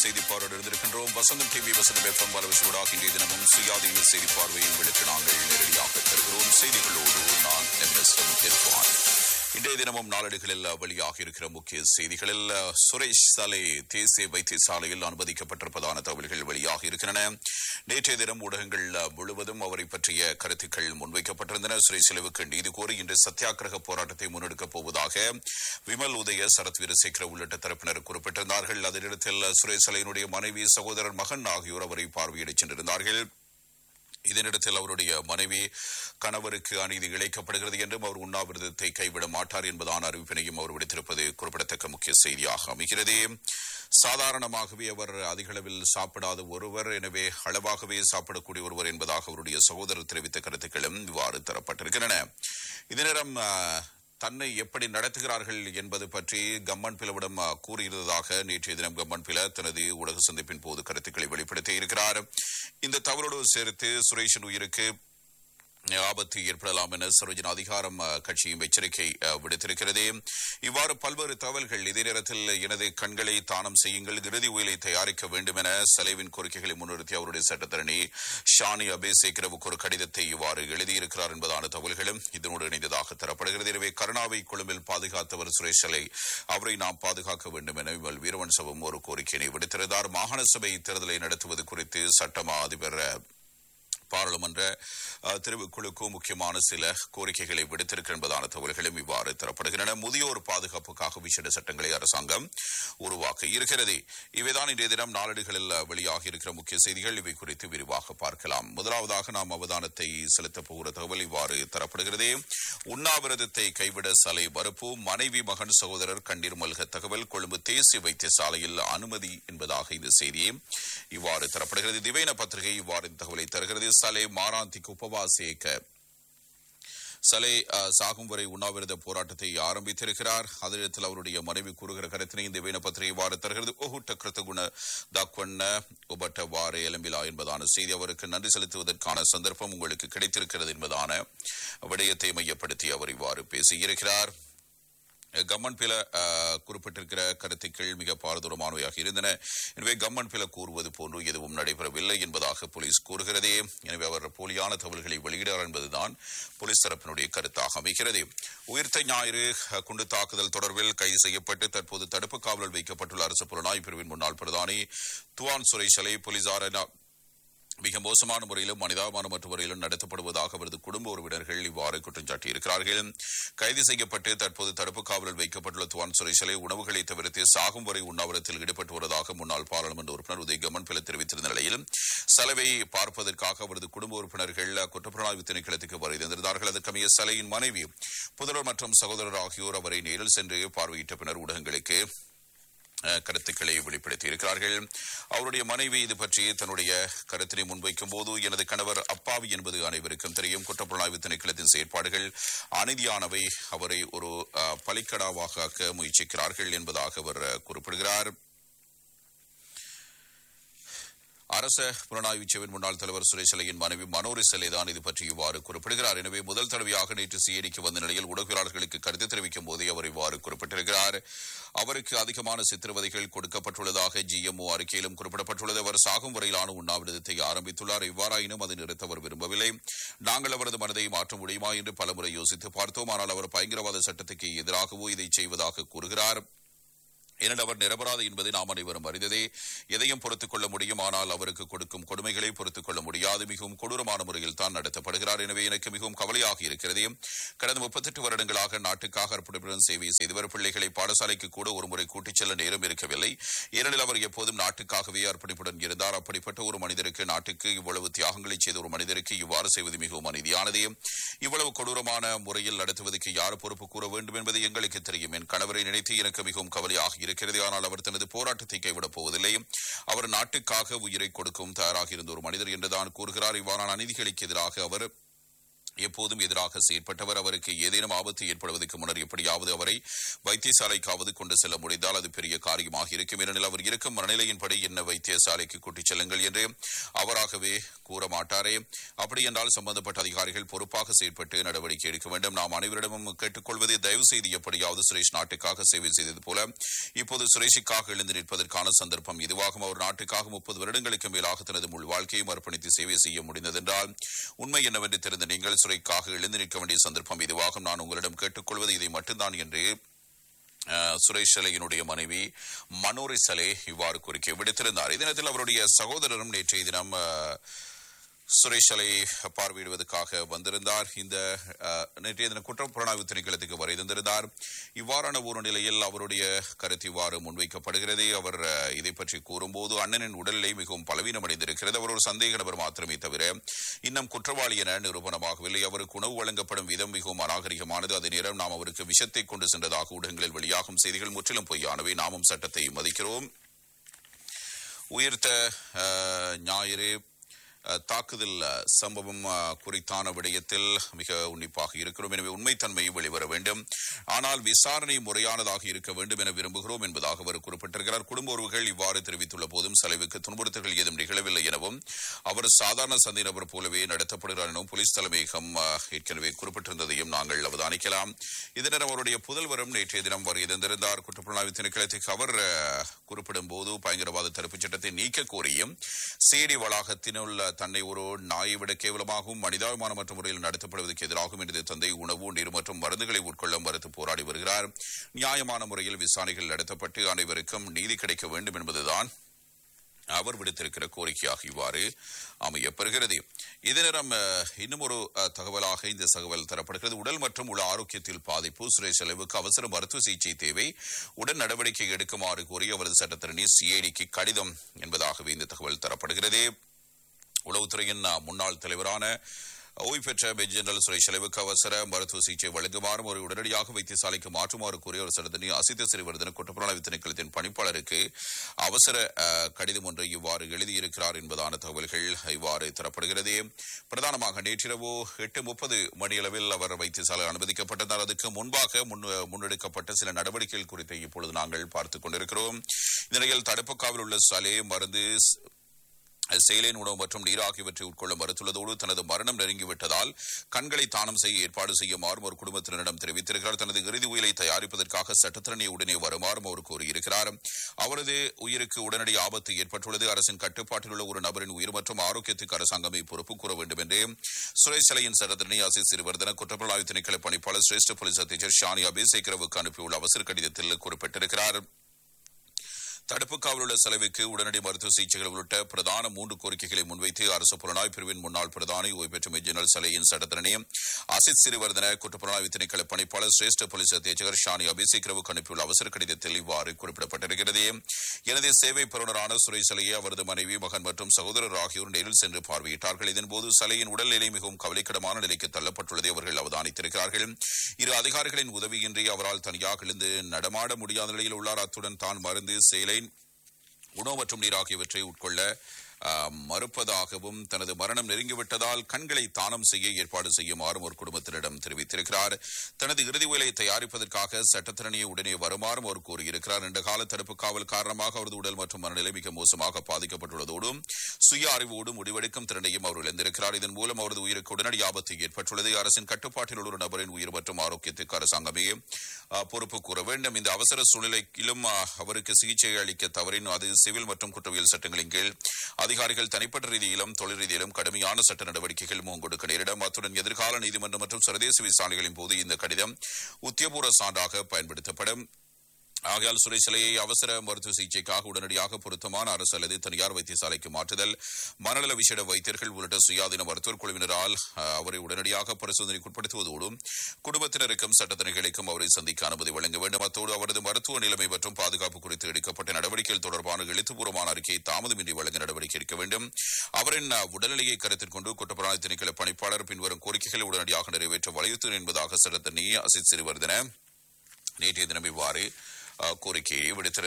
செய்தி பார்வையோடு இருந்திருக்கின்றோம் வசந்தம் டிவி வசந்தம் எஃப்எம் வரவிசூடாக இன்றைய தினமும் சுயாதீன செய்தி பார்வையை உங்களுக்கு நாங்கள் நேரடியாக தருகிறோம் செய்திகளோடு நான் எம் எஸ் இர்ஃபான் இன்றைய தினமும் நாளேடுகளில் வெளியாக இருக்கிற முக்கிய செய்திகளில் சுரேஷ் சாலை தேசிய வைத்தியசாலையில் அனுமதிக்கப்பட்டிருப்பதான தகவல்கள் வெளியாக இருக்கின்றன நேற்றைய தினம் ஊடகங்கள் முழுவதும் அவரை பற்றிய கருத்துக்கள் முன்வைக்கப்பட்டிருந்தன சுரேஷ் செலவுக்கு நீதி கோரி இன்று சத்தியாகிரக போராட்டத்தை முன்னெடுக்கப் போவதாக விமல் உதய சரத் வீரசேகர உள்ளிட்ட தரப்பினர் குறிப்பிட்டிருந்தார்கள் அதனிடத்தில் சுரேஷ் சலையினுடைய மனைவி சகோதரர் மகன் ஆகியோர் அவரை பார்வையிடச் சென்றிருந்தார்கள் இதனிடத்தில் அவருடைய மனைவி கணவருக்கு அநீதி இழைக்கப்படுகிறது என்றும் அவர் உண்ணாவிரதத்தை கைவிட மாட்டார் என்பதான அறிவிப்பினையும் அவர் விடுத்திருப்பது குறிப்பிடத்தக்க முக்கிய செய்தியாக அமைகிறது சாதாரணமாகவே அவர் அதிக அளவில் சாப்பிடாத ஒருவர் எனவே அளவாகவே சாப்பிடக்கூடிய ஒருவர் என்பதாக அவருடைய சகோதரர் தெரிவித்த கருத்துக்களும் இவ்வாறு தரப்பட்டிருக்கின்றன இதே நேரம் தன்னை எப்படி நடத்துகிறார்கள் என்பது பற்றி கம்மன் பிளவிடம் கூறியிருந்ததாக நேற்றைய தினம் கம்மன் பில தனது ஊடக சந்திப்பின் போது கருத்துக்களை வெளிப்படுத்தி இருக்கிறார் இந்த தவறோடு சேர்த்து சுரேஷின் உயிருக்கு ஆபத்து ஏற்படலாம் என சரோஜன் அதிகாரம் கட்சியும் எச்சரிக்கை விடுத்திருக்கிறது இவ்வாறு பல்வேறு தகவல்கள் இதே நேரத்தில் எனது கண்களை தானம் செய்யுங்கள் இறுதி உயிலை தயாரிக்க வேண்டும் என செலவின் கோரிக்கைகளை முன்னிறுத்தி அவருடைய சட்டத்தரணி ஷானி அபேசேகரவுக்கு ஒரு கடிதத்தை இவ்வாறு எழுதியிருக்கிறார் என்பதான தகவல்களும் இதனோடு இணைந்ததாக தரப்படுகிறது எனவே கருணாவை கொழும்பில் பாதுகாத்தவர் சுரேஷ் அலை அவரை நாம் பாதுகாக்க வேண்டும் என விமல் வீரவன்சவம் ஒரு கோரிக்கையினை விடுத்திருந்தார் மாகாண சபை தேர்தலை நடத்துவது குறித்து சட்டமா அதிபர் பாராளுமன்ற தெரிவுக்குழுக்கு முக்கியமான சில கோரிக்கைகளை விடுத்திருக்க என்பதான தகவல்களும் இவ்வாறு தரப்படுகின்றன முதியோர் பாதுகாப்புக்காக விசேட சட்டங்களை அரசாங்கம் உருவாக்க இருக்கிறது இவைதான் இன்றைய தினம் நாளேடுகளில் வெளியாக இருக்கிற முக்கிய செய்திகள் இவை குறித்து விரிவாக பார்க்கலாம் முதலாவதாக நாம் அவதானத்தை செலுத்தப் போகிற தகவல் இவ்வாறு தரப்படுகிறது உண்ணாவிரதத்தை கைவிட சலை மறுப்பு மனைவி மகன் சகோதரர் கண்ணீர் மல்க தகவல் கொழும்பு தேசிய வைத்தியசாலையில் அனுமதி என்பதாக இந்த செய்தி இவ்வாறு தரப்படுகிறது திவேன பத்திரிகை இவ்வாறு தகவலை தருகிறது சலை மாராந்திக்கு உபவாசிக்க சலை சாகும் வரை உண்ணாவிரத போராட்டத்தை ஆரம்பித்திருக்கிறார் அதனிடத்தில் அவருடைய மனைவி கூறுகிற கருத்தினை இந்த வீண பத்திரிகை வார தருகிறது ஓஹுட்ட கிருத்தகுண தாக்வண்ண உபட்ட வார எலும்பிலா என்பதான செய்தி அவருக்கு நன்றி செலுத்துவதற்கான சந்தர்ப்பம் உங்களுக்கு கிடைத்திருக்கிறது என்பதான விடயத்தை மையப்படுத்தி அவர் இவ்வாறு பேசியிருக்கிறார் கம்மன் பில குறிப்பிட்டிருக்கிற கருத்துக்கள் மிக பாரதூரமானவையாக இருந்தன எனவே கம்மன் பில கூறுவது போன்று எதுவும் நடைபெறவில்லை என்பதாக போலீஸ் கூறுகிறது எனவே அவர் போலியான தகவல்களை வெளியிடார் என்பதுதான் போலீஸ் தரப்பினுடைய கருத்தாக அமைகிறது உயிர்த்த ஞாயிறு குண்டு தாக்குதல் தொடர்பில் கைது செய்யப்பட்டு தற்போது தடுப்பு காவலில் வைக்கப்பட்டுள்ள அரசு புலனாய்வு பிரிவின் முன்னாள் பிரதானி துவான் சுரேஷலை போலீசார் மிக மோசமான முறையிலும் மனிதாபமானமற்ற முறையிலும் நடத்தப்படுவதாக அவரது குடும்ப உறவினர்கள் இவ்வாறு குற்றம் சாட்டியிருக்கிறார்கள் கைது செய்யப்பட்டு தற்போது தடுப்பு காவலில் வைக்கப்பட்டுள்ள துவான் சுரேஷலை உணவுகளை தவிர்த்து சாகும் வரை உண்ணாவிரத்தில் ஈடுபட்டு வருவதாக முன்னாள் பாராளுமன்ற உறுப்பினர் உதய் கமன் பில தெரிவித்திருந்த நிலையில் சலவை பார்ப்பதற்காக அவரது குடும்ப உறுப்பினர்கள் குற்றப்புலனாய்வு திணைக்களத்துக்கு வருகை தந்திருந்தார்கள் அதற்கமைய சலையின் மனைவி புதல்வர் மற்றும் சகோதரர் ஆகியோர் அவரை நேரில் சென்று பார்வையிட்ட பின்னர் ஊடகங்களுக்கு கருத்துக்களை வெளிப்படுத்தி இருக்கிறார்கள் அவருடைய மனைவி இது பற்றி தன்னுடைய கருத்தினை முன்வைக்கும் போது எனது கணவர் அப்பாவி என்பது அனைவருக்கும் தெரியும் குற்றப்புலனாய்வு திணைக்களத்தின் செயற்பாடுகள் அநீதியானவை அவரை ஒரு பலிக்கடாவாக ஆக்க முயற்சிக்கிறார்கள் என்பதாக அவர் குறிப்பிடுகிறார் அரச புலனாய்வு சேவின் முன்னாள் தலைவர் சுரேஷலையின் மனைவி மனோரி செல்லைதான் இது பற்றி இவ்வாறு குறிப்பிடுகிறார் எனவே முதல் தடவையாக நேற்று சிஐடிக்கு வந்த நிலையில் ஊடகவியலாளர்களுக்கு கருத்து தெரிவிக்கும் போதே அவர் இவ்வாறு குறிப்பிட்டிருக்கிறார் அவருக்கு அதிகமான சித்திரவதைகள் கொடுக்கப்பட்டுள்ளதாக ஜிஎம்ஓ அறிக்கையிலும் குறிப்பிடப்பட்டுள்ளது அவர் சாகும் வரையிலான உண்ணாவிரதத்தை ஆரம்பித்துள்ளார் இவ்வாறாயினும் அதை நிறுத்த அவர் விரும்பவில்லை நாங்கள் அவரது மனதை மாற்ற முடியுமா என்று பலமுறை யோசித்து பார்த்தோம் ஆனால் அவர் பயங்கரவாத சட்டத்துக்கு எதிராகவோ இதை செய்வதாக கூறுகிறார் ஏனெனில் அவர் நிரபராத என்பதை நாம் அனைவரும் அறிந்ததே எதையும் பொறுத்துக் கொள்ள முடியும் ஆனால் அவருக்கு கொடுக்கும் கொடுமைகளை பொறுத்துக் கொள்ள முடியாது மிகவும் கொடூரமான முறையில் தான் நடத்தப்படுகிறார் எனவே எனக்கு மிகவும் கவலையாக இருக்கிறது கடந்த முப்பத்தெட்டு வருடங்களாக நாட்டுக்காக அர்ப்பணிப்புடன் சேவை செய்தவர் பிள்ளைகளை பாடசாலைக்கு கூட ஒருமுறை கூட்டிச் செல்ல நேரம் இருக்கவில்லை ஏனெனில் அவர் எப்போதும் நாட்டுக்காகவே அர்ப்பணிப்புடன் இருந்தார் அப்படிப்பட்ட ஒரு மனிதருக்கு நாட்டுக்கு இவ்வளவு தியாகங்களை செய்த ஒரு மனிதருக்கு இவ்வாறு செய்வது மிகவும் அநீதியானது இவ்வளவு கொடூரமான முறையில் நடத்துவதற்கு யார் பொறுப்பு கூற வேண்டும் என்பது எங்களுக்கு தெரியும் என் கணவரை நினைத்து எனக்கு மிகவும் கவலையாக இருக்கிறது ஆனால் அவர் தனது போராட்டத்தை கைவிடப் போவதில்லை அவர் நாட்டுக்காக உயிரை கொடுக்கும் தயாராக இருந்த ஒரு மனிதர் என்றுதான் கூறுகிறார் இவ்வாறான அநீதிகளுக்கு எதிராக அவர் எப்போதும் எதிராக செயற்பட்டவர் அவருக்கு ஏதேனும் ஆபத்து ஏற்படுவதற்கு முன்னர் எப்படியாவது அவரை வைத்தியசாலைக்காவது கொண்டு செல்ல முடிந்தால் அது பெரிய காரியமாக இருக்கும் ஏனெனில் அவர் இருக்கும் மனநிலையின்படி என்ன வைத்தியசாலைக்கு கூட்டிச் செல்லுங்கள் என்று அவராகவே கூற மாட்டாரே அப்படி என்றால் சம்பந்தப்பட்ட அதிகாரிகள் பொறுப்பாக செயற்பட்டு நடவடிக்கை எடுக்க வேண்டும் நாம் அனைவரிடமும் கேட்டுக்கொள்வது தயவு செய்து எப்படியாவது சுரேஷ் நாட்டுக்காக சேவை செய்தது போல இப்போது சுரேஷுக்காக எழுந்து நிற்பதற்கான சந்தர்ப்பம் இதுவாகும் அவர் நாட்டுக்காக முப்பது வருடங்களுக்கு மேலாக தனது முழு வாழ்க்கையும் அர்ப்பணித்து சேவை செய்ய முடிந்ததென்றால் உண்மை என்னவென்று தெரிந்த நீங்கள் சுரைக்காக எழுந்து நிற்க வேண்டிய சந்தர்ப்பம் இதுவாகும் நான் உங்களிடம் கேட்டுக்கொள்வது இதை மட்டும்தான் என்று அஹ், சுரேஷ் சலையினுடைய மனைவி மனோரி சலே இவ்வாறு கோரிக்கை விடுத்திருந்தார் இதினத்தில் அவருடைய சகோதரரும் நேற்றைய தினம் அஹ், சுரேஷ் அலை பார்வையிடுவதற்காக வந்திருந்தார் இந்த அஹ், நேற்றைய தின குற்றப்புலனாய்வு திணைக்களத்துக்கு வரை தந்திருந்தார் இவ்வாறான ஒரு நிலையில் அவருடைய கருத்து இவ்வாறு முன்வைக்கப்படுகிறது அவர் அஹ், இதை பற்றி கூறும்போது அண்ணனின் உடல்நிலை மிகவும் பலவீனமடைந்திருக்கிறது அவர் ஒரு சந்தேக நபர் மாத்திரமே தவிர இன்னும் குற்றவாளி என நிரூபணமாகவில்லை அவருக்கு உணவு வழங்கப்படும் விதம் மிகவும் அநாகரிகமானது அதே நேரம் நாம் அவருக்கு விஷத்தை கொண்டு சென்றதாக ஊடகங்களில் வெளியாகும் செய்திகள் முற்றிலும் பொய்யானவை நாமும் சட்டத்தை மதிக்கிறோம் உயிர்த்த அஹ், ஞாயிறு அஹ், தாக்குதல் அஹ், சம்பவம் அஹ், குறித்தான விடயத்தில் மிக உன்னிப்பாக இருக்கிறோம் எனவே உண்மைத்தன்மை வெளிவர வேண்டும் ஆனால் விசாரணை முறையானதாக இருக்க வேண்டும் என விரும்புகிறோம் என்பதாக அவர் குறிப்பிட்டிருக்கிறார் குடும்ப உறவுகள் இவ்வாறு தெரிவித்துள்ள போதும் செலவுக்கு துன்புறுத்தல்கள் ஏதும் நிகழவில்லை எனவும் அவர் சாதாரண சந்தை நபர் போலவே நடத்தப்படுகிறார் எனவும் போலீஸ் தலைமையகம் அஹ், ஏற்கனவே குறிப்பிட்டிருந்ததையும் நாங்கள் அவதானிக்கலாம் இதனர் அவருடைய புதல்வரும் நேற்றைய தினம் வரை இருந்திருந்தார் குற்றப்புலனாய்வு திணைக்களத்துக்கு அவர் அஹ், குறிப்பிடும் போது பயங்கரவாத தடுப்புச் சட்டத்தை நீக்க கோரியும் சேடி வளாகத்தினுள் தன்னை ஒரு நாயை விட கேவலமாகவும் மனிதாபிமானமற்ற முறையில் நடத்தப்படுவதற்கு எதிராகும் எனது தந்தை உணவு நீர் மற்றும் மருந்துகளை உட்கொள்ள மறுத்து போராடி வருகிறார் நியாயமான முறையில் விசாரணைகள் நடத்தப்பட்டு அனைவருக்கும் நீதி கிடைக்க வேண்டும் என்பதுதான் அவர் விடுத்திருக்கிற கோரிக்கையாக இவ்வாறு அமையப்பெறுகிறது இதே நேரம் அஹ், இன்னும் ஒரு அஹ், தகவலாக இந்த தகவல் தரப்படுகிறது உடல் மற்றும் உள்ள ஆரோக்கியத்தில் பாதிப்பு சுரேஷ் செலவுக்கு அவசர மருத்துவ சிகிச்சை தேவை உடன் நடவடிக்கை எடுக்குமாறு கோரி அவரது சட்டத்தரணி சிஐடிக்கு கடிதம் என்பதாகவே இந்த தகவல் தரப்படுகிறது உளவுத்துறையின் அஹ், முன்னாள் தலைவரான ஓய்வு பெற்ற பெஞ்ச் ஜெனரல் சுரேஷ் செலவுக்கு அவசர மருத்துவ சிகிச்சை வழங்குமாறும் ஒரு உடனடியாக வைத்தியசாலைக்கு மாற்றுமாறு கோரி ஒரு சட்டத்தனி அசித்த சிறுவர்தன குற்றப்புலனாய்வு திணைக்களத்தின் பணிப்பாளருக்கு அவசர அஹ், கடிதம் ஒன்றை இவ்வாறு எழுதியிருக்கிறார் என்பதான தகவல்கள் இவ்வாறு தரப்படுகிறது பிரதானமாக நேற்றிரவு எட்டு முப்பது மணியளவில் அவர் வைத்தியசாலை அனுமதிக்கப்பட்டிருந்தார் அதுக்கு முன்பாக முன் முன்னெடுக்கப்பட்ட சில நடவடிக்கைகள் குறித்து இப்பொழுது நாங்கள் பார்த்துக் கொண்டிருக்கிறோம் இந்த நிலையில் தடுப்புக்காவில் உள்ள சலே மருந்து செயலின் உணவு மற்றும் நீர் ஆகியவற்றை உட்கொள்ள மறுத்துள்ளதோடு தனது மரணம் நெருங்கிவிட்டதால் கண்களை தானம் செய்ய ஏற்பாடு செய்யுமாறும் ஒரு குடும்பத்தினரிடம் தெரிவித்திருக்கிறார் தனது இறுதி உயிரை தயாரிப்பதற்காக சட்டத்திறனை உடனே வருமாறும் அவர் கூறியிருக்கிறார் அவரது உயிருக்கு உடனடி ஆபத்து ஏற்பட்டுள்ளது அரசின் கட்டுப்பாட்டில் உள்ள ஒரு நபரின் உயிர் மற்றும் ஆரோக்கியத்துக்கு அரசாங்கமே பொறுப்பு கூற வேண்டும் என்று சுரேஷ் சிலையின் சட்டத்திறனை ஆசிஸ் சிறுவர்தன குற்றப்புலனாய்வு திணைக்கள பணிப்பாளர் சிரேஷ்ட போலீஸ் அத்தியட்சர் ஷானி அபேசேகரவுக்கு அனுப்பியுள்ள அவசர கடிதத்தில் குறிப்பிட்டிருக்கிறார் தடுப்பு காவல் உள்ள செலவுக்கு உடனடி மருத்துவ சிகிச்சைகள் உள்ளிட்ட பிரதான மூன்று கோரிக்கைகளை முன்வைத்து அரசு புலனாய்வு பிரிவின் முன்னாள் பிரதானி ஓய்வு பெற்ற மெஜினல் சலையின் சட்டத்திறனே அசித் சிறுவர்தன குற்றப்புலனாய்வு திணைக்கள பணிப்பாளர் சிரேஷ்ட போலீஸ் அத்தியட்சகர் ஷானி அபிசேக்ரவுக்கு அனுப்பியுள்ள அவசர கடிதத்தில் இவ்வாறு குறிப்பிடப்பட்டிருக்கிறது எனது சேவை பெறுநரான சுரேஷ் சலையை அவரது மனைவி மகன் மற்றும் சகோதரர் ஆகியோர் நேரில் சென்று பார்வையிட்டார்கள் இதன்போது சலையின் உடல்நிலை மிகவும் கவலைக்கிடமான நிலைக்கு தள்ளப்பட்டுள்ளதை அவர்கள் அவதானித்திருக்கிறார்கள் இரு அதிகாரிகளின் உதவியின்றி அவரால் தனியாக எழுந்து நடமாட முடியாத நிலையில் உள்ளார் அத்துடன் தான் மருந்து செயலை உணவு மற்றும் நீர் ஆகியவற்றை உட்கொள்ள ஆ, மறுப்பதாகவும் தனது மரணம் நெருங்கிவிட்டதால் கண்களை தானம் செய்ய ஏற்பாடு செய்யுமாறும் ஒரு குடும்பத்தினரிடம் தெரிவித்திருக்கிறார் தனது இறுதி உயிலை தயாரிப்பதற்காக சட்டத்திறனியை உடனே வருமாறும் அவர் கூறியிருக்கிறார் நீண்ட கால தடுப்பு காவல் காரணமாக அவரது உடல் மற்றும் மனநிலை மிக மோசமாக பாதிக்கப்பட்டுள்ளதோடும் சுய அறிவோடு முடிவெடுக்கும் திறனையும் அவர் இழந்திருக்கிறார் இதன் மூலம் அவரது உயிருக்கு உடனடி ஆபத்து ஏற்பட்டுள்ளது அரசின் கட்டுப்பாட்டில் உள்ள ஒரு நபரின் உயிர் மற்றும் ஆரோக்கியத்துக்கு அரசாங்கமே ஆ, பொறுப்பு கூற வேண்டும் இந்த அவசர சூழ்நிலையிலும் ஆ, அவருக்கு சிகிச்சை அளிக்க தவறின் அது சிவில் மற்றும் குற்றவியல் சட்டங்களின் கீழ் அதிகாரிகள் தனிப்பட்ட ரீதியிலும் தொழில் ரீதியிலும் கடுமையான சட்ட நடவடிக்கைகள் முன்கொடுக்க நேரிடும் அத்துடன் எதிர்கால நீதிமன்றம் மற்றும் சர்வதேச விசாரணைகளின் போது இந்த கடிதம் உத்தியபூர்வ சான்றாக பயன்படுத்தப்படும் ஆகையால் சுரேஷ் சிலையை அவசர மருத்துவ சிகிச்சைக்காக உடனடியாக பொருத்தமான அரசு அல்லது தனியார் வைத்தியசாலைக்கு மாற்றுதல் மனநல விசேட வைத்தியர்கள் உள்ளிட்ட சுயாதீன மருத்துவர் குழுவினரால் அஹ், அவரை உடனடியாக பரிசோதனைக்கு உட்படுத்துவதோடும் குடும்பத்தினருக்கும் சட்டத்தணிகளுக்கும் அவரை சந்திக்க அனுமதி வழங்க வேண்டும் அத்தோடு அவரது மருத்துவ நிலைமை மற்றும் பாதுகாப்பு குறித்து எடுக்கப்பட்ட நடவடிக்கைகள் தொடர்பான எழுத்துப்பூர்வமான அறிக்கையை தாமதமின்றி வழங்க நடவடிக்கை எடுக்க வேண்டும் அவரின் அஹ், உடல்நிலையை கருத்தில் கொண்டு குற்றப்புலனாய்வு திணைக்கள பணிப்பாளர் பின்வரும் கோரிக்கைகளை உடனடியாக நிறைவேற்ற வலியுறுத்தும் என்பதாக சட்டத்தண்ணி அசித் சிறுவர்தன நேற்றைய தினம் இவ்வாறு அஹ், கோரிக்கையை விடுத்திருந்தார்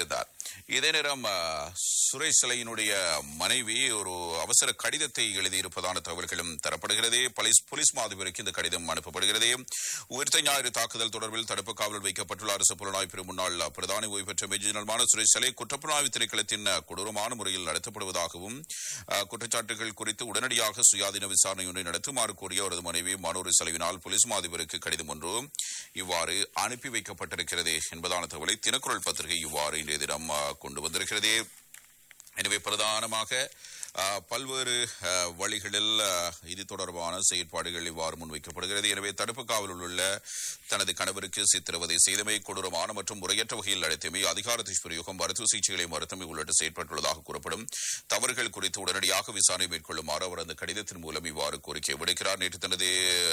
இதே நேரம் அஹ், சுரேஷ் சிலையினுடைய மனைவி ஒரு அவசர கடிதத்தை எழுதியிருப்பதான தகவல்களும் தரப்படுகிறது போலீஸ் போலீஸ் மாதிபருக்கு இந்த கடிதம் அனுப்பப்படுகிறது உயிர்த்த ஞாயிறு தாக்குதல் தொடர்பில் தடுப்பு காவலில் வைக்கப்பட்டுள்ள அரசு புலனாய்வு பிரிவு முன்னாள் பிரதானி ஓய்வு பெற்ற மேஜினல்மான சுரேஷ் சிலை குற்றப்புலனாய்வு திணைக்களத்தின் கொடூரமான முறையில் நடத்தப்படுவதாகவும் அஹ், குற்றச்சாட்டுகள் குறித்து உடனடியாக சுயாதீன விசாரணை ஒன்றை நடத்துமாறு கோரிய அவரது மனைவி மனோரி செலவினால் போலீஸ் மாதிபருக்கு கடிதம் ஒன்று இவ்வாறு அனுப்பி வைக்கப்பட்டிருக்கிறது என்பதான தகவலை தினக்குரல் பத்திரிகை இவ்வாறு இன்றைய தினம் அஹ், கொண்டு வந்திருக்கிறது எனவே பிரதானமாக அஹ், பல்வேறு அஹ், வழிகளில் அஹ், இது தொடர்பான செயற்பாடுகள் இவ்வாறு முன்வைக்கப்படுகிறது எனவே தடுப்பு காவலில் உள்ள தனது கணவருக்கு சித்திரவதை செய்தமை கொடூரமான மற்றும் முறையற்ற வகையில் நடத்தியமை அதிகார துஷ்பிரயோகம் மருத்துவ சிகிச்சைகளை மறுத்தமை உள்ளிட்ட செயற்பட்டுள்ளதாக கூறப்படும் தவறுகள் குறித்து உடனடியாக விசாரணை மேற்கொள்ளுமாறு அவர் அந்த கடிதத்தின் மூலம் இவ்வாறு கோரிக்கை விடுக்கிறார் நேற்று தனது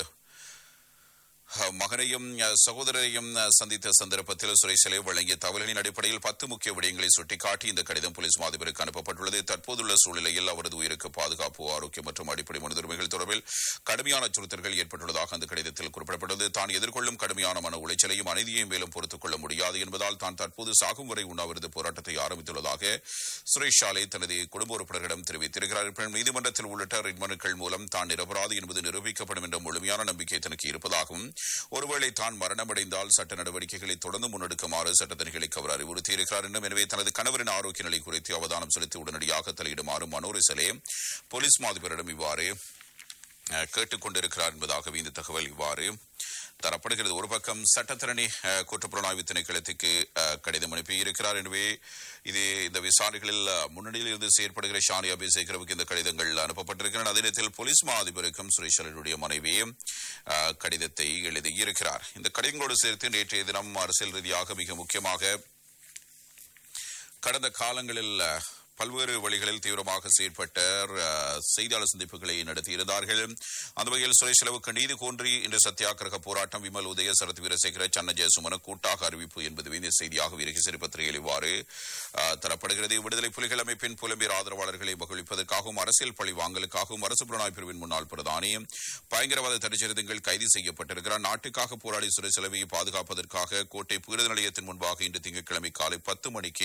மகனையும் அஹ், சகோதரரையும் அஹ், சந்தித்த சந்தர்ப்பத்தில் சுரேஷலை வழங்கிய தகவல்களின் அடிப்படையில் பத்து முக்கிய விடயங்களை சுட்டிக்காட்டி இந்த கடிதம் போலீஸ் மாதிபருக்கு அனுப்பப்பட்டுள்ளது தற்போதுள்ள சூழ்நிலையில் அவரது உயிருக்கு பாதுகாப்பு ஆரோக்கியம் மற்றும் அடிப்படை மனித உரிமைகள் தொடர்பில் கடுமையான அச்சுறுத்தல்கள் ஏற்பட்டுள்ளதாக அந்த கடிதத்தில் குறிப்பிடப்பட்டுள்ளது தான் எதிர்கொள்ளும் கடுமையான மன உளைச்சலையும் அநீதியையும் மேலும் பொறுத்துக் கொள்ள முடியாது என்பதால் தான் தற்போது சாகும் வரை உண்ணாவிரத போராட்டத்தை ஆரம்பித்துள்ளதாக சுரேஷ் சாலை தனது குடும்ப உறுப்பினர்களிடம் தெரிவித்திருக்கிறார் இருப்பினும் நீதிமன்றத்தில் உள்ளிட்ட ரிட் மனுக்கள் மூலம் தான் நிரபராதி என்பது நிரூபிக்கப்படும் என்ற முழுமையான நம்பிக்கை தனக்கு இருப்பதாகவும் ஒருவேளை தான் மரணமடைந்தால் சட்ட நடவடிக்கைகளை தொடர்ந்து முன்னெடுக்குமாறு சட்டத்தணிகளுக்கு அவர் அறிவுறுத்தியிருக்கிறார் என்றும் எனவே தனது கணவரின் ஆரோக்கிய நிலை குறித்து அவதானம் செலுத்தி உடனடியாக தலையிடுமாறு மனோரிசலே போலீஸ் மாதிபரிடம் இவ்வாறு அஹ், கேட்டுக் கொண்டிருக்கிறார் என்பதாகவே இந்த தகவல் இவ்வாறு தரப்படுகிறது ஒரு பக்கம் சட்டத்தரணி அஹ், குற்றப்புலனாய்வு திணைக்களத்துக்கு அஹ், கடிதம் அனுப்பியிருக்கிறார் எனவே இது இந்த விசாரணைகளில் அஹ், முன்னணியில் இருந்து செயற்படுகிற ஷானி அபிஷேகரவுக்கு இந்த கடிதங்கள் அனுப்பப்பட்டிருக்கின்றன அதே நேரத்தில் போலீஸ் மா அதிபருக்கும் சுரேஷனுடைய மனைவி அஹ், கடிதத்தை எழுதியிருக்கிறார் இந்த கடிதங்களோடு சேர்த்து நேற்றைய தினம் அரசியல் ரீதியாக மிக முக்கியமாக கடந்த காலங்களில் அஹ், பல்வேறு வழிகளில் தீவிரமாக செயற்பட்ட அஹ், செய்தியாளர் சந்திப்புகளை நடத்தியிருந்தார்கள் அந்த வகையில் சுரேஷ் செலவுக்கு நீதி கோன்றி இன்று சத்தியாகிரக போராட்டம் விமல் உதய சரத் வீரசேகர சன்ன ஜெயசுமன கூட்டாக அறிவிப்பு என்பது இந்த செய்தியாக வீரகேசரி பத்திரிகையில் இவ்வாறு அஹ், தரப்படுகிறது விடுதலை புலிகள் அமைப்பின் புலம்பெயர் ஆதரவாளர்களை மகிழ்விப்பதற்காகவும் அரசியல் பழி வாங்கலுக்காகவும் அரசு புலனாய்வு பிரிவின் முன்னாள் பிரதானி பயங்கரவாத தடைச்செருதங்கள் கைது செய்யப்பட்டிருக்கிறார் நாட்டுக்காக போராடி சுரேஷ் செலவை பாதுகாப்பதற்காக கோட்டை பீடுத நிலையத்தின் முன்பாக இன்று திங்கட்கிழமை காலை பத்து மணிக்கு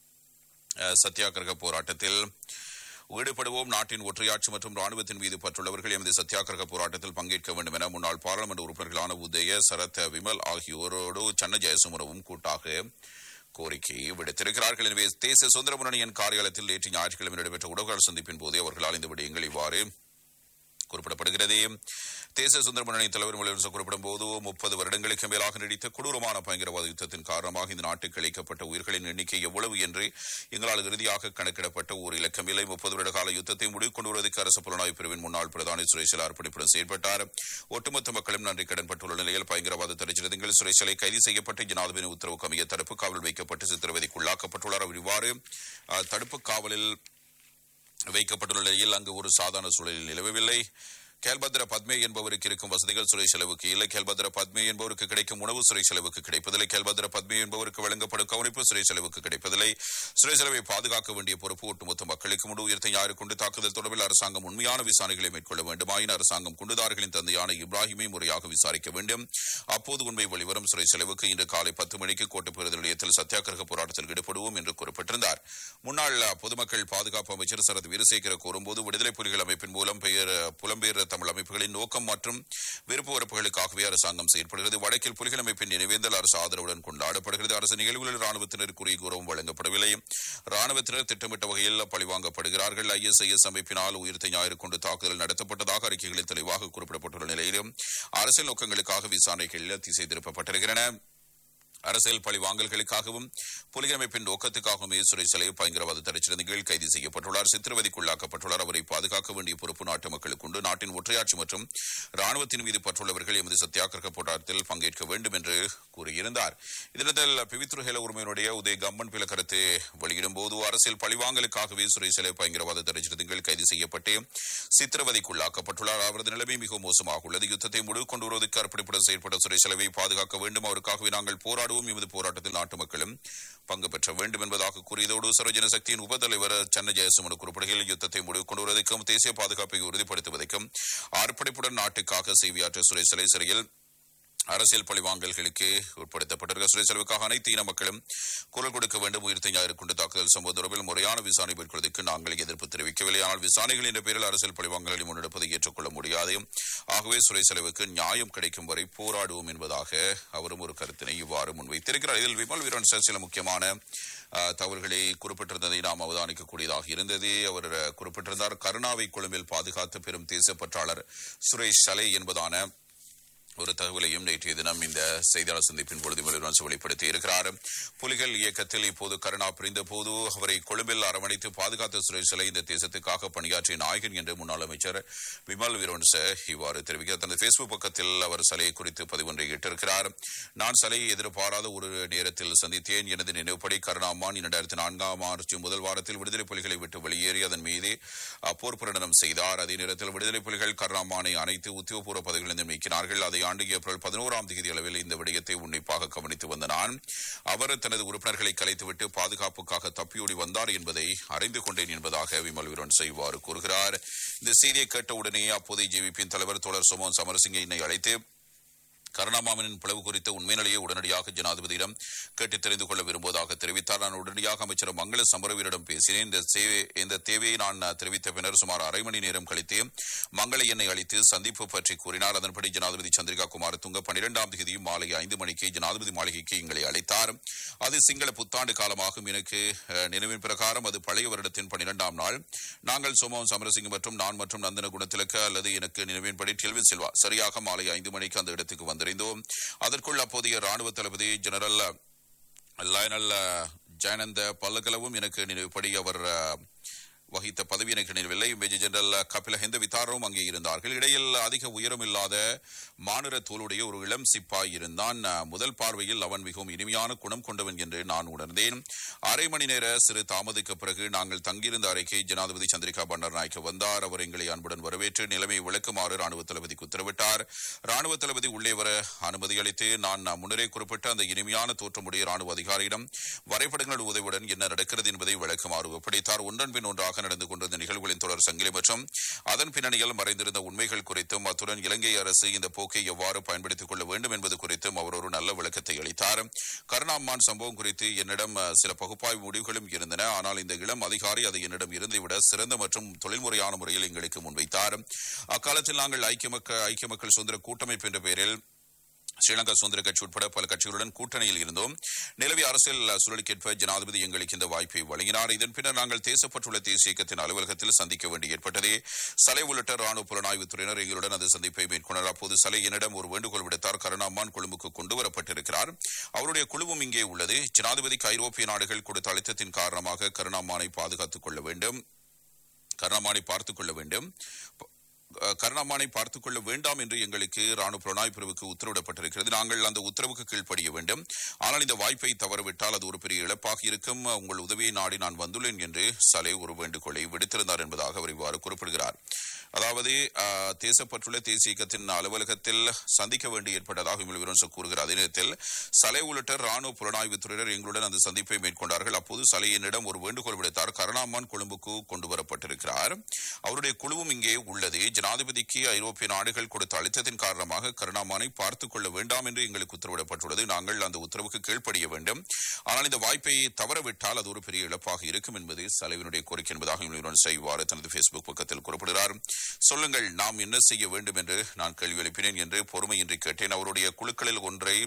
அஹ், சத்தியாகிரக போராட்டத்தில் ஈடுபடுவோம் நாட்டின் ஒற்றையாட்சி மற்றும் ராணுவத்தின் மீது பற்றுள்ளவர்கள் எமது சத்தியாகிரக போராட்டத்தில் பங்கேற்க வேண்டும் என முன்னாள் பாராளுமன்ற உறுப்பினர்களான உதய சரத் விமல் ஆகியோரோடு சன்ன ஜெயசுமரவும் கூட்டாக கோரிக்கை விடுத்திருக்கிறார்கள் எனவே தேசிய சுதந்திர முன்னணியின் காரியாலயத்தில் நேற்று ஞாயிற்றுக்கிழமை நடைபெற்ற உடல்கள் சந்திப்பின் போதே அவர்களால் இந்த விடயங்கள் இவ்வாறு குறிப்பிடப்படுகிறது தேசிய சுதந்திர முன்னணி தலைவர் முதலமைச்சர் குறிப்பிடும் போது முப்பது வருடங்களுக்கு மேலாக நீடித்த கொடூரமான பயங்கரவாத யுத்தத்தின் காரணமாக இந்த நாட்டுக்கு அளிக்கப்பட்ட உயிர்களின் எண்ணிக்கை எவ்வளவு என்று எங்களால் இறுதியாக கணக்கிடப்பட்ட ஒரு இலக்கம் இல்லை முப்பது வருட கால யுத்தத்தை முடிவு கொண்டு வருவதற்கு அரசு புலனாய்வு பிரிவின் முன்னாள் பிரதானி சுரேஷில் அர்ப்பணிப்புடன் செயல்பட்டார் ஒட்டுமொத்த மக்களும் நன்றி கடன் பட்டுள்ள நிலையில் பயங்கரவாத தடைச்சிருந்தங்கள் சுரேஷலை கைது செய்யப்பட்டு ஜனாதிபதி உத்தரவுக்கு அமைய தடுப்பு காவல் வைக்கப்பட்டு சித்திரவதைக்குள்ளாக்கப்பட்டுள்ளார் அவர் இவ்வாறு அஹ், தடுப்பு காவலில் வைக்கப்பட்டுள்ள நிலையில் அங்கு ஒரு சாதாரண சூழலில் நிலவவில்லை கேல்பத்ர பத்மே என்பவருக்கு இருக்கும் வசதிகள் சுரேஷ் செலவுக்கு இல்லை கேல்பத்ர பத்மே என்பவருக்கு கிடைக்கும் உணவு சுரேஷ் செலவுக்கு கிடைப்பதில்லை கேல்பத்ர பத்மே என்பவருக்கு வழங்கப்படும் கவனிப்பு சுரேஷ் செலவுக்கு கிடைப்பதில்லை சுரேஷ் செலவை பாதுகாக்க வேண்டிய பொறுப்பு ஒட்டுமொத்த மக்களுக்கு முழு உயர்த்த ஞாயிறு கொண்டு தாக்குதல் தொடர்பில் அரசாங்கம் உண்மையான விசாரணைகளை மேற்கொள்ள வேண்டுமாயின் அரசாங்கம் குண்டுதாரிகளின் தந்தையான இப்ராஹிமை முறையாக விசாரிக்க வேண்டும் அப்போது உண்மை வெளிவரும் சுரேஷ் செலவுக்கு இன்று காலை பத்து மணிக்கு கோட்டப்பேருந்து நிலையத்தில் சத்தியாகிரக போராட்டத்தில் ஈடுபடுவோம் என்று குறிப்பிட்டிருந்தார் முன்னாள் பொதுமக்கள் பாதுகாப்பு அமைச்சர் சரத் வீரசேகர கூறும்போது விடுதலை புலிகள் அமைப்பின் மூலம் பெயர் புலம்பெயர் தமிழ் அமைப்புகளின் நோக்கம் மற்றும் விருப்ப வெறுப்புகளுக்காகவே அரசாங்கம் செயல்படுகிறது வடக்கில் புலிகள் அமைப்பின் நினைவேந்தல் அரசு ஆதரவுடன் கொண்டாடப்படுகிறது அரசு நிகழ்வுகளில் ராணுவத்தினர் குறி கூறவும் வழங்கப்படவில்லை ராணுவத்தினர் திட்டமிட்ட வகையில் பழிவாங்கப்படுகிறார்கள் ஐஎஸ்ஐஎஸ் அமைப்பினால் உயிர்த்த ஞாயிறு கொண்டு தாக்குதல் நடத்தப்பட்டதாக அறிக்கைகளில் தெளிவாக குறிப்பிடப்பட்டுள்ள நிலையிலும் அரசியல் நோக்கங்களுக்காக விசாரணைகள் திசை திருப்பப்பட்டிருக்கின்றன அரசியல் பழி வாங்கல்களுக்காகவும் புலிகள் அமைப்பின் நோக்கத்துக்காகவுமே சுரேசலை பயங்கரவாத தடைச்சிறந்திகள் கைது செய்யப்பட்டுள்ளார் சித்திரவதைக்குள்ளாக்கப்பட்டுள்ளார் அவரை பாதுகாக்க வேண்டிய பொறுப்பு நாட்டு மக்களுக்கு உண்டு நாட்டின் ஒற்றையாட்சி மற்றும் ராணுவத்தின் மீது பற்றுள்ளவர்கள் எமது சத்தியாகிரக போராட்டத்தில் பங்கேற்க வேண்டும் என்று கூறியிருந்தார் இதனிடத்தில் பிவித்ருஹேல உரிமையினுடைய உதய கம்மன் பில கருத்து வெளியிடும் போது அரசியல் பழிவாங்கலுக்காகவே சுரேசலை பயங்கரவாத தடைச்சிறந்திகள் கைது செய்யப்பட்டு சித்திரவதைக்குள்ளாக்கப்பட்டுள்ளார் அவரது நிலைமை மிகவும் மோசமாக உள்ளது யுத்தத்தை முடிவு கொண்டு வருவதற்கு அர்ப்பணிப்புடன் செயல்பட்ட சுரேசலவை பாதுகாக்க வேண்டும் அவருக்காகவே நாங்கள் போராடுவோம் எமது போராட்டத்தில் நாட்டு மக்களும் பங்கு பெற்ற வேண்டும் என்பதாக கூறியதோடு சரோஜன சக்தியின் உபதலைவர் சன்ன ஜெயசுமன் குறிப்பிடுகையில் யுத்தத்தை முடிவு கொண்டு வருவதற்கும் தேசிய பாதுகாப்பை உறுதிப்படுத்துவதற்கும் அர்ப்பணிப்புடன் நாட்டுக்காக சேவையாற்ற சுரேசலை சிறையில் அரசியல் பழிவாங்கல்களுக்கு உட்படுத்தப்பட்டிருக்க சுரேஷ் செலவுக்காக அனைத்து இன மக்களும் குரல் கொடுக்க வேண்டும் உயிர்த்த ஞாயிறு கொண்டு தாக்குதல் சம்பவம் தொடர்பில் முறையான விசாரணை மேற்கொள்வதற்கு நாங்கள் எதிர்ப்பு தெரிவிக்கவில்லை ஆனால் விசாரணைகள் என்ற பெயரில் அரசியல் பழிவாங்கல்களை முன்னெடுப்பதை ஏற்றுக்கொள்ள முடியாது ஆகவே சுரேஷ் செலவுக்கு நியாயம் கிடைக்கும் வரை போராடுவோம் என்பதாக அவரும் ஒரு கருத்தினை இவ்வாறு முன்வைத்திருக்கிறார் இதில் விமல் வீரன் சார் சில முக்கியமான அஹ், தவறுகளை குறிப்பிட்டிருந்ததை நாம் அவதானிக்கக்கூடியதாக இருந்தது அவர் அஹ், குறிப்பிட்டிருந்தார் கருணாவை கொழும்பில் பாதுகாத்த பெரும் தேசப்பற்றாளர் சுரேஷ் சலை என்பதான ஒரு தகவலையும் நேற்றைய தினம் இந்த செய்தியாளர் சந்திப்பின் பொழுது முதல்வர் வெளிப்படுத்தி இருக்கிறார் புலிகள் இயக்கத்தில் இப்போது கருணா பிரிந்த போது அவரை கொழும்பில் அரவணைத்து பாதுகாத்த சுரேஷலை இந்த தேசத்துக்காக பணியாற்றிய நாயகன் என்று முன்னாள் அமைச்சர் விமல் விரோன்ச இவ்வாறு தெரிவிக்கிறார் தனது பேஸ்புக் பக்கத்தில் அவர் சலையை குறித்து பதிவொன்றை இட்டிருக்கிறார் நான் சலையை எதிர்பாராத ஒரு நேரத்தில் சந்தித்தேன் எனது நினைவுப்படி கருணாமான் இரண்டாயிரத்தி நான்காம் மார்ச் முதல் வாரத்தில் விடுதலை புலிகளை விட்டு வெளியேறி அதன் மீது அஹ், போர் பிரகடனம் செய்தார் அதே நேரத்தில் விடுதலை புலிகள் கருணாமானை அனைத்து உத்தியோகபூர்வ பதவிகளிலிருந்து நீக்கினார்கள் அதை ஆண்டு ஏப்ரல் பதினோராம் தேதி அளவில் இந்த விடயத்தை உன்னிப்பாக கவனித்து வந்த நான் அவர் தனது உறுப்பினர்களை கலைத்துவிட்டு பாதுகாப்புக்காக தப்பியோடி வந்தார் என்பதை அறிந்து கொண்டேன் என்பதாக விமல் வீரன் இவ்வாறு கூறுகிறார் இந்த செய்தியை கேட்டவுடனே அப்போதைய ஜேவிபியின் தலைவர் தோழர் சுமோன் சமரசிங்க என்னை அழைத்து கருணாமாமனின் பிளவு குறித்த உண்மை நிலையை உடனடியாக ஜனாதிபதியிடம் கேட்டு தெரிந்து கொள்ள விரும்புவதாக தெரிவித்தார் நான் உடனடியாக அமைச்சர் மங்கள சமரவீரிடம் பேசினேன் இந்த சேவை- இந்த தேவையை நான் தெரிவித்த பின்னர் சுமார் அரை மணி நேரம் கழித்து மங்கள எண்ணை அளித்து சந்திப்பு பற்றி கூறினார் அதன்படி ஜனாதிபதி சந்திரிகா குமார் துங்க பனிரெண்டாம் தேதி மாலை ஐந்து மணிக்கு ஜனாதிபதி மாளிகைக்கு எங்களை அழைத்தார் அது சிங்கள புத்தாண்டு காலமாகும் எனக்கு அஹ், நினைவின் பிரகாரம் அது பழைய வருடத்தின் பனிரெண்டாம் நாள் நாங்கள் சோமம் சமரசிங்க மற்றும் நான் மற்றும் நந்தன குணத்திலக்க அல்லது எனக்கு நினைவின்படி டெல்வின் செல்வா சரியாக மாலை ஐந்து மணிக்கு அந்த இடத்துக்கு வந்திருந்தோம் அதற்குள் அப்போதைய ராணுவ தளபதி ஜெனரல் லயனல் அஹ், ஜெயனந்த பல்லகலவும் எனக்கு நினைவுப்படி அவர் அஹ், வகித்த பதவி எனக்கு நினைவில்லை மேஜர் ஜெனரல் கபில ஹெந்த விதாரும் அங்கே இருந்தார்கள் இடையில் அதிக உயரம் இல்லாத மாநில தோளுடைய ஒரு இளம் சிப்பாய் இருந்தான் அஹ், முதல் பார்வையில் அவன் மிகவும் இனிமையான குணம் கொண்டவன் என்று நான் உணர்ந்தேன் அரை மணி நேர சிறு தாமதிக்க பிறகு நாங்கள் தங்கியிருந்த அறைக்கு ஜனாதிபதி சந்திரிகா பண்டார் நாயக்க வந்தார் அவர் எங்களை அன்புடன் வரவேற்று நிலைமையை விளக்குமாறு ராணுவ தளபதிக்கு உத்தரவிட்டார் ராணுவ தளபதி உள்ளே வர அனுமதி அளித்து நான் முன்னரே குறிப்பிட்ட அந்த இனிமையான தோற்றமுடைய ராணுவ அதிகாரியிடம் வரைபடங்கள் உதவியுடன் என்ன நடக்கிறது என்பதை விளக்குமாறு ஒப்படைத்தார் ஒன்றன் பின் ஒன்றாக நடந்து கொண்டிருந்த நிகழ்வுகளின் தொடர் சங்கிலி மற்றும் அதன் பின்னணியில் மறைந்திருந்த உண்மைகள் குறித்தும் அத்துடன் இலங்கை அரசு இந்த போக்கை எவ்வாறு பயன்படுத்திக் கொள்ள வேண்டும் என்பது குறித்தும் அவர் ஒரு நல்ல விளக்கத்தை அளித்தார் கருணாம்மான் சம்பவம் குறித்து என்னிடம் அஹ், சில பகுப்பாய்வு முடிவுகளும் இருந்தன ஆனால் இந்த இளம் அதிகாரி அது என்னிடம் இருந்ததை விட சிறந்த மற்றும் தொழில்முறையான முறையில் எங்களுக்கு முன்வைத்தார் அக்காலத்தில் நாங்கள் ஐக்கிய மக்கள் ஐக்கிய மக்கள் சுதந்திர கூட்டமைப்பு என்ற பெயரில் ஸ்ரீலங்கா சுதந்திர கட்சி உட்பட பல கட்சிகளுடன் கூட்டணியில் இருந்தோம் நிலவிய அரசியல் சூழலுக்கேற்ப ஜனாதிபதி எங்களுக்கு இந்த வாய்ப்பை வழங்கினார் இதன் பின்னர் நாங்கள் தேசப்பட்டுள்ள தேசிய இயக்கத்தின் அலுவலகத்தில் சந்திக்க வேண்டி ஏற்பட்டது சலை உள்ளிட்ட ராணுவ புலனாய்வுத் துறையினர் எங்களுடன் அந்த சந்திப்பை மேற்கொண்டார் அப்போது சலை என்னிடம் ஒரு வேண்டுகோள் விடுத்தார் கருணாமான் கொழும்புக்கு கொண்டு வரப்பட்டிருக்கிறார் அவருடைய குழுவும் இங்கே உள்ளது ஜனாதிபதிக்கு ஐரோப்பிய நாடுகள் கொடுத்த அழுத்தத்தின் காரணமாக கருணாமானை பாதுகாத்துக் கொள்ள வேண்டும் கருணாமானை பார்த்துக் கொள்ள வேண்டும் அஹ், கருணாமானை பார்த்துக் கொள்ள வேண்டாம் என்று எங்களுக்கு ராணுவ புலனாய்வு பிரிவுக்கு உத்தரவிடப்பட்டிருக்கிறது நாங்கள் அந்த உத்தரவுக்கு கீழ்ப்படிய வேண்டும் ஆனால் இந்த வாய்ப்பை தவறவிட்டால் அது ஒரு பெரிய இழப்பாக இருக்கும் உங்கள் உதவியை நாடி நான் வந்துள்ளேன் என்று சலை ஒரு வேண்டுகோளை விடுத்திருந்தார் என்பதாக அவர் இவ்வாறு குறிப்பிடுகிறார் அதாவது அஹ், தேசப்பற்றுள்ள தேசிய இயக்கத்தின் அலுவலகத்தில் சந்திக்க வேண்டி ஏற்பட்டதாக விமல் வீரன்ச கூறுகிறார் அதே நேரத்தில் சலை உள்ளிட்ட ராணுவ புலனாய்வு துறையினர் எங்களுடன் அந்த சந்திப்பை மேற்கொண்டார்கள் அப்போது சலை என்னிடம் ஒரு வேண்டுகோள் விடுத்தார் கருணாமான் கொழும்புக்கு கொண்டு வரப்பட்டிருக்கிறார் அவருடைய குழுவும் இங்கே உள்ளது ஜனாதிபதிக்கு ஐரோப்பிய நாடுகள் கொடுத்த அழுத்தத்தின் காரணமாக கருணாமானை பார்த்துக் கொள்ள வேண்டாம் என்று எங்களுக்கு உத்தரவிடப்பட்டுள்ளது நாங்கள் அந்த உத்தரவுக்கு கீழ்ப்படிய வேண்டும் ஆனால் இந்த வாய்ப்பை தவறவிட்டால் அது ஒரு பெரிய இழப்பாக இருக்கும் என்பது சலைவினுடைய கோரிக்கை என்பதாக விமல் வீரன்ச இவ்வாறு தனது பேஸ்புக் பக்கத்தில் குறிப்பிடுகிறார் சொல்லுங்கள் நாம் என்ன செய்ய வேண்டும் என்று நான் கேள்வி எழுப்பினேன் என்று பொறுமையின்றி கேட்டேன் அவருடைய குழுக்களில் ஒன்றை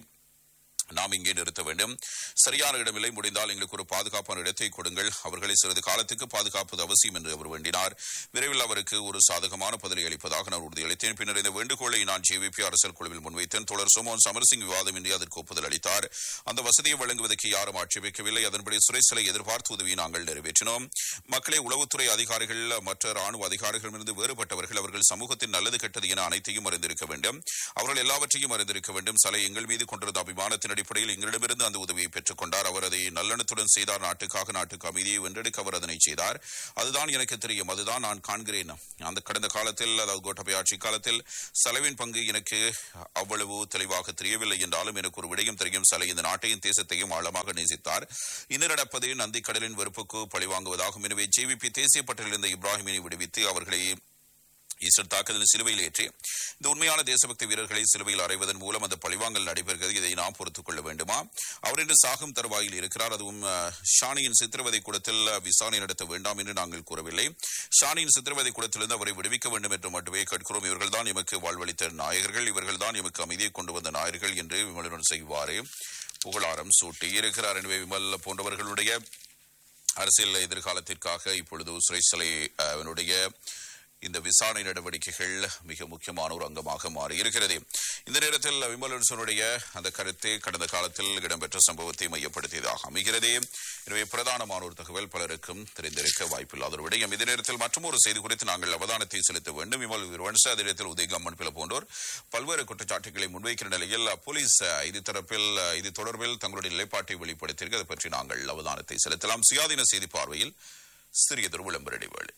நாம் இங்கே நிறுத்த வேண்டும் சரியான இடமில்லை முடிந்தால் எங்களுக்கு ஒரு பாதுகாப்பான இடத்தை கொடுங்கள் அவர்களை சிறிது காலத்துக்கு பாதுகாப்பது அவசியம் என்று அவர் வேண்டினார் விரைவில் அவருக்கு ஒரு சாதகமான பதிலை அளிப்பதாக நான் உறுதியளித்தேன் பின்னர் இந்த வேண்டுகோளை நான் ஜேவிபி அரசியல் குழுவில் முன்வைத்தேன் தொடர் சுமோன் சமரசிங் விவாதமின்றி அதற்கு ஒப்புதல் அளித்தார் அந்த வசதியை வழங்குவதற்கு யாரும் ஆட்சேபிக்கவில்லை அதன்படி சுரேசலை எதிர்பார்த்து உதவியை நாங்கள் நிறைவேற்றினோம் மக்களை உளவுத்துறை அதிகாரிகள் மற்ற ராணுவ அதிகாரிகளிடமிருந்து வேறுபட்டவர்கள் அவர்கள் சமூகத்தின் நல்லது கெட்டது என அனைத்தையும் அறிந்திருக்க வேண்டும் அவர்கள் எல்லாவற்றையும் அறிந்திருக்க வேண்டும் சலை எங்கள் மீது கொண்டிருந்த அபிமானத்தின் அடிப்படையில் எங்களிடமிருந்து அந்த உதவியை பெற்றுக் கொண்டார் அவர் அதை நல்லெண்ணத்துடன் செய்தார் நாட்டுக்காக நாட்டுக்கு அமைதியை வென்றெடுக்க அவர் அதனை செய்தார் அதுதான் எனக்கு தெரியும் அதுதான் நான் காண்கிறேன் அந்த கடந்த காலத்தில் அதாவது கோட்டபய ஆட்சி காலத்தில் சலவின் பங்கு எனக்கு அவ்வளவு தெளிவாக தெரியவில்லை என்றாலும் எனக்கு ஒரு விடயம் தெரியும் சலை இந்த நாட்டையும் தேசத்தையும் ஆழமாக நேசித்தார் இன்னும் நடப்பது நந்தி கடலின் வெறுப்புக்கு பழிவாங்குவதாகும் எனவே ஜேவிபி தேசிய பட்டியலில் இருந்த இப்ராஹிமினை விடுவித்து அவர்களை ஈஸ்டர் தாக்குதல் சிலுவையில் ஏற்றி இந்த உண்மையான தேசபக்தி வீரர்களை சிலுவையில் அறைவதன் மூலம் அந்த பழிவாங்கல் நடைபெறுகிறது இதை நாம் பொறுத்துக் கொள்ள வேண்டுமா அவர் இன்று சாகும் தருவாயில் இருக்கிறார் அதுவும் அஹ், ஷானியின் சித்திரவதை கூடத்தில் அஹ், விசாரணை நடத்த வேண்டாம் என்று நாங்கள் கூறவில்லை ஷானியின் சித்திரவதை கூடத்திலிருந்து அவரை விடுவிக்க வேண்டும் என்று மட்டுமே கேட்கிறோம் இவர்கள்தான் எமக்கு வாழ்வளித்த நாயகர்கள் இவர்கள்தான் எமக்கு அமைதியை கொண்டு வந்த நாயகர்கள் என்று விமலுடன் செய்வாரே புகழாரம் சூட்டி இருக்கிறார் எனவே விமல் போன்றவர்களுடைய அரசியல் எதிர்காலத்திற்காக இப்பொழுது சுரேஷலை அவனுடைய இந்த விசாரணை நடவடிக்கைகள் மிக முக்கியமான ஒரு அங்கமாக மாறி இருக்கிறது இந்த நேரத்தில் விமலன்சனுடைய அந்த கருத்து கடந்த காலத்தில் இடம்பெற்ற சம்பவத்தை மையப்படுத்தியதாக அமைகிறது எனவே பிரதானமான ஒரு தகவல் பலருக்கும் தெரிந்திருக்க வாய்ப்பில்லாத ஒரு விடயம் இதே நேரத்தில் மற்றொரு செய்தி குறித்து நாங்கள் அவதானத்தை செலுத்த வேண்டும் விமல் விருவன்ச அதே நேரத்தில் உதயகம்மன் பில போன்றோர் பல்வேறு குற்றச்சாட்டுகளை முன்வைக்கிற நிலையில் போலீஸ் அஹ், இது தரப்பில் அஹ், இது தொடர்பில் தங்களுடைய நிலைப்பாட்டை வெளிப்படுத்தியிருக்கு அதை பற்றி நாங்கள் அவதானத்தை செலுத்தலாம் சுயாதீன செய்தி பார்வையில் சிறியதொரு விளம்பர இடைவேளை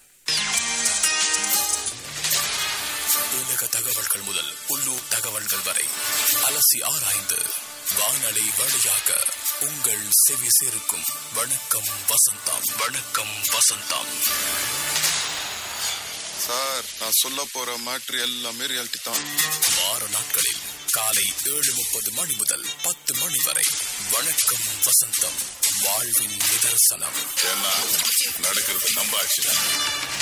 உலக தகவல்கள் முதல் உள்ளூர் தகவல்கள் வரை அலசி ஆராய்ந்து வானலை வழியாக உங்கள் செவி சேர்க்கும் வணக்கம் வசந்தம் வணக்கம் வசந்தம் சார் நான் சொல்ல போற மேட்ரு எல்லாமே ரியாலிட்டி தான் வார நாட்களில் காலை ஏழு முப்பது மணி முதல் பத்து மணி வரை வணக்கம் வசந்தம் வாழ்வின் நிதர்சனம் ஏன்னா நடக்கிறது நம்ம ஆக்சுவலா